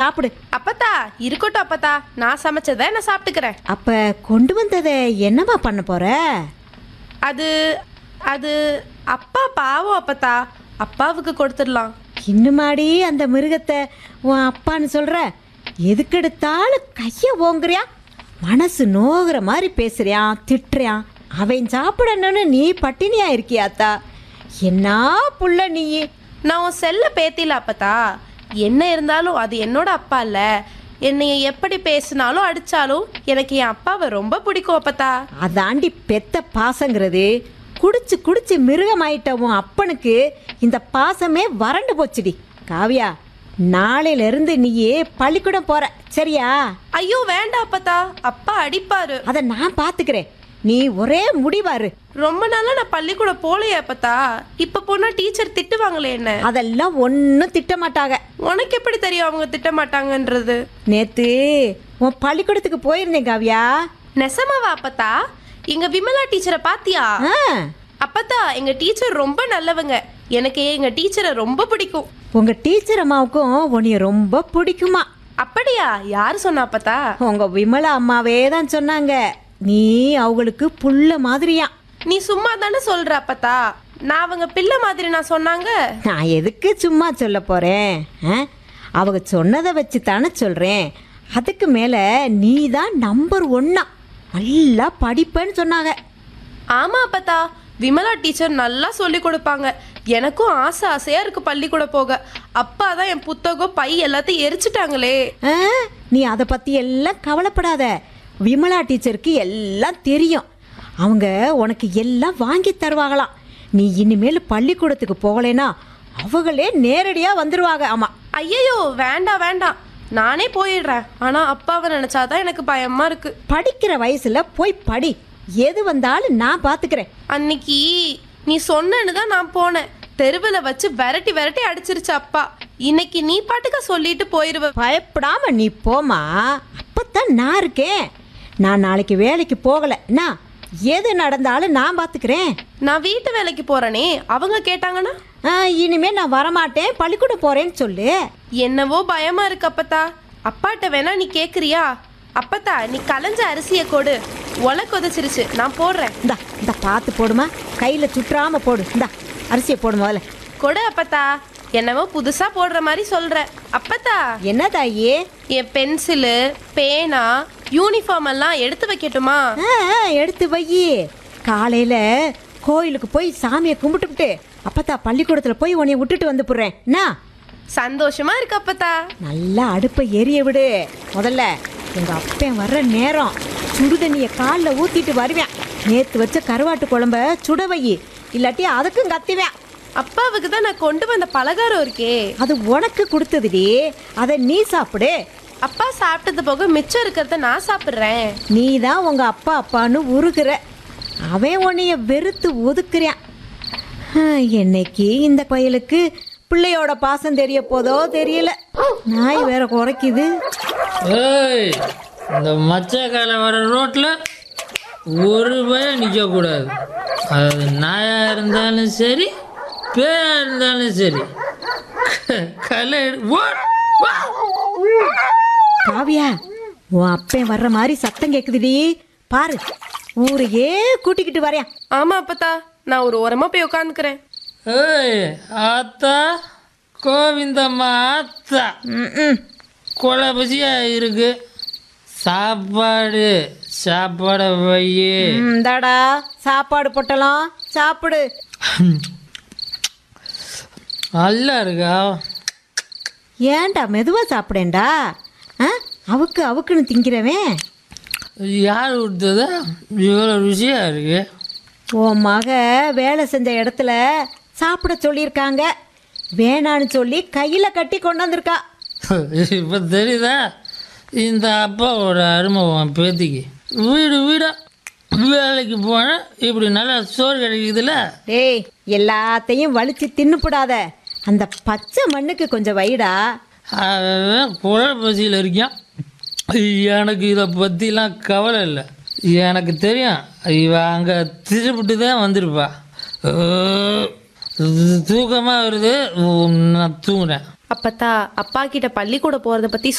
சாப்பிடு அப்பத்தா இருக்கட்டும் அப்பத்தா நான் சமைச்சதை நான் சாப்பிட்டுக்கிறேன் அப்ப கொண்டு வந்ததை என்னம்மா பண்ண போற அது அது அப்பா பாவம் அப்பத்தா அப்பாவுக்கு கொடுத்துடலாம் இன்னுமாடி அந்த மிருகத்தை உன் அப்பான்னு சொல்ற எதுக்கெடுத்தாலும் கைய ஓங்குறியா மனசு நோகிற மாதிரி பேசுறியான் திட்டுறியான் அவன் சாப்பிடணும்னு நீ பட்டினியா இருக்கியாத்தா என்ன புள்ள நீ நான் உன் செல்ல பேத்தில அப்பத்தா என்ன இருந்தாலும் அது என்னோட அப்பா இல்ல என்னைய எப்படி பேசினாலும் அடிச்சாலும் எனக்கு என் அப்பாவை ரொம்ப பிடிக்கும் அப்பத்தா அதாண்டி பெத்த பாசங்கிறது குடிச்சு குடிச்சு மிருகமாயிட்ட உன் அப்பனுக்கு இந்த பாசமே வறண்டு போச்சுடி காவியா நாளையில இருந்து நீயே பள்ளிக்கூடம் போற சரியா ஐயோ வேண்டாம் அப்பத்தா அப்பா அடிப்பாரு அதை நான் பாத்துக்கிறேன் நீ ஒரே முடிவாரு ரொம்ப நாளா நான் பள்ளிக்கூடம் போலையே அப்பத்தா இப்ப போனா டீச்சர் திட்டுவாங்களே என்ன அதெல்லாம் ஒன்றும் திட்ட மாட்டாங்க உனக்கு எப்படி தெரியும் அவங்க திட்ட மாட்டாங்கன்றது நேத்து உன் பள்ளிக்கூடத்துக்கு போயிருந்தேன் காவியா நெசமாவா அப்பத்தா எங்க விமலா டீச்சரை பாத்தியா ஆ, அப்பத்தா எங்க டீச்சர் ரொம்ப நல்லவங்க எனக்கு எங்க டீச்சரை ரொம்ப பிடிக்கும் உங்க டீச்சர் அம்மாவுக்கும் உன்னைய ரொம்ப பிடிக்குமா அப்படியா யார் சொன்னா அப்பத்தா உங்க விமலா அம்மாவே தான் சொன்னாங்க நீ அவங்களுக்கு புள்ள மாதிரியா நீ சும்மா தானே சொல்ற அப்பத்தா நான் அவங்க பிள்ளை மாதிரி நான் சொன்னாங்க நான் எதுக்கு சும்மா சொல்ல போறேன் ஆ? அவங்க சொன்னதை வச்சு தானே சொல்றேன் அதுக்கு மேல நீ தான் நம்பர் ஒன்னா நல்லா படிப்பேன்னு சொன்னாங்க ஆமா அப்பத்தா விமலா டீச்சர் நல்லா சொல்லி கொடுப்பாங்க எனக்கும் ஆசை ஆசையா இருக்கு பள்ளிக்கூடம் போக அப்பா தான் என் புத்தகம் பை எல்லாத்தையும் எரிச்சிட்டாங்களே ஆ, நீ அதை பத்தி எல்லாம் கவலைப்படாத விமலா டீச்சருக்கு எல்லாம் தெரியும் அவங்க உனக்கு எல்லாம் வாங்கி தருவாங்களாம் நீ இனிமேல் பள்ளிக்கூடத்துக்கு போகலைன்னா அவங்களே நேரடியாக வந்துருவாங்க ஆமாம் ஐயையோ வேண்டாம் வேண்டாம் நானே போயிடுறேன் ஆனா அப்பாவை நினைச்சாதான் எனக்கு பயமா இருக்கு படிக்கிற வயசுல போய் படி எது வந்தாலும் நான் பார்த்துக்கிறேன் அன்னைக்கு நீ சொன்னேன்னு தான் நான் போனேன் தெருவில் வச்சு விரட்டி விரட்டி அடிச்சிருச்சு அப்பா இன்னைக்கு நீ பாட்டுக்க சொல்லிட்டு போயிருவ பயப்படாம நீ போமா அப்பத்தான் நான் இருக்கேன் நான் நாளைக்கு வேலைக்கு போகல என்ன எது நடந்தாலும் நான் பார்த்துக்கிறேன் நான் வீட்டு வேலைக்கு போறேனே அவங்க கேட்டாங்கன்னா ஆ, இனிமே நான் வரமாட்டேன் பள்ளிக்கூடம் போறேன்னு சொல்லு என்னவோ பயமா இருக்கு அப்பத்தா அப்பாட்ட வேணா நீ கேக்குறியா அப்பத்தா நீ கலைஞ்ச அரிசியை கொடு ஒலை கொதிச்சிருச்சு நான் போடுறேன் இந்தா இந்த பார்த்து போடுமா கையில் சுற்றாம போடு இந்தா அரிசியை போடு முதல்ல கொடு அப்பத்தா என்னவோ புதுசா போடுற மாதிரி சொல்ற அப்பத்தா என்ன தாயி என் பென்சிலு பேனா யூனிஃபார்ம் எல்லாம் எடுத்து வைக்கட்டுமா ஆ, ஆ, எடுத்து வை காலையில கோயிலுக்கு போய் சாமியை கும்பிட்டுப்புட்டு அப்பத்தா பள்ளிக்கூடத்தில் போய் உன்னைய விட்டுட்டு வந்து போடுறேன் என்ன சந்தோஷமா இருக்கு அப்பத்தா நல்லா அடுப்பை எரிய விடு முதல்ல உங்க அப்பன் வர்ற நேரம் சுடுதண்ணியை காலில் ஊத்திட்டு வருவேன் நேத்து வச்ச கருவாட்டு குழம்ப சுட வை இல்லாட்டி அதுக்கும் கத்துவேன் அப்பாவுக்கு தான் நான் கொண்டு வந்த பலகாரம் இருக்கே அது உனக்கு கொடுத்ததுடி அதை நீ சாப்பிடு அப்பா சாப்பிட்டது போக மிச்சம் இருக்கிறத நான் சாப்பிட்றேன் நீ தான் உங்க அப்பா அப்பான்னு உருகுற அவன் உன்னைய வெறுத்து ஒதுக்குறான் ஹம், என்னைக்கு இந்த பயலுக்கு பிள்ளையோட பாசம் தெரிய போதோ தெரியல நாய் வேற குறைக்குது ஏய் இந்த மச்சக்கால வர ரோட்டில் ஒரு பயம் நிற்கக்கூடாது அது நாயாக இருந்தாலும் சரி பேயா இருந்தாலும் சரி க- கலை எடு- ஓட், வா. காவியா உன் அப்பன் வர்ற மாதிரி சத்தம் கேக்குதுடி பாரு ஊரையே கூட்டிக்கிட்டு வரேன் ஆமா அப்பத்தா நான் ஒரு ஓரமா போய் உட்காந்துக்கிறேன் ஏய் ஆத்தா கோவிந்தம்மா ஆத்தா கொலை பசியாக இருக்கு சாப்பாடு சாப்பாடை வையே இந்தாடா சாப்பாடு பொட்டலாம் சாப்பிடு நல்லா இருக்கா ஏன்டா மெதுவா சாப்பிடேன்டா ஆ? அவுக்கு அவுக்குன்னு திங்கிறவன் யார் கொடுத்ததா இவ்வளோ ருசியாக இருக்கு உன் மக வேலை செஞ்ச இடத்துல சாப்பிட சொல்லியிருக்காங்க வேணான்னு சொல்லி கையில் கட்டி கொண்டு வந்திருக்கா இப்போ தெரியுதா இந்த அப்பாவோட அருமை உன் பேத்திக்கு வீடு வீடா வேலைக்கு போனால் இப்படி நல்லா சோறு கிடைக்குதுல்ல டேய் எல்லாத்தையும் வலிச்சு தின்னுப்படாத அந்த பச்சை மண்ணுக்கு கொஞ்சம் வைடா அவன் குழல் பசியில் இருக்கான் எனக்கு இதை பற்றிலாம் கவலை இல்லை எனக்கு தெரியும் இவ அங்கே திருப்பிட்டு தான் வந்திருப்பா தூக்கமாக வருது நான் தூங்குறேன் அப்பத்தா அப்பா கிட்ட பள்ளிக்கூடம் போறத பத்தி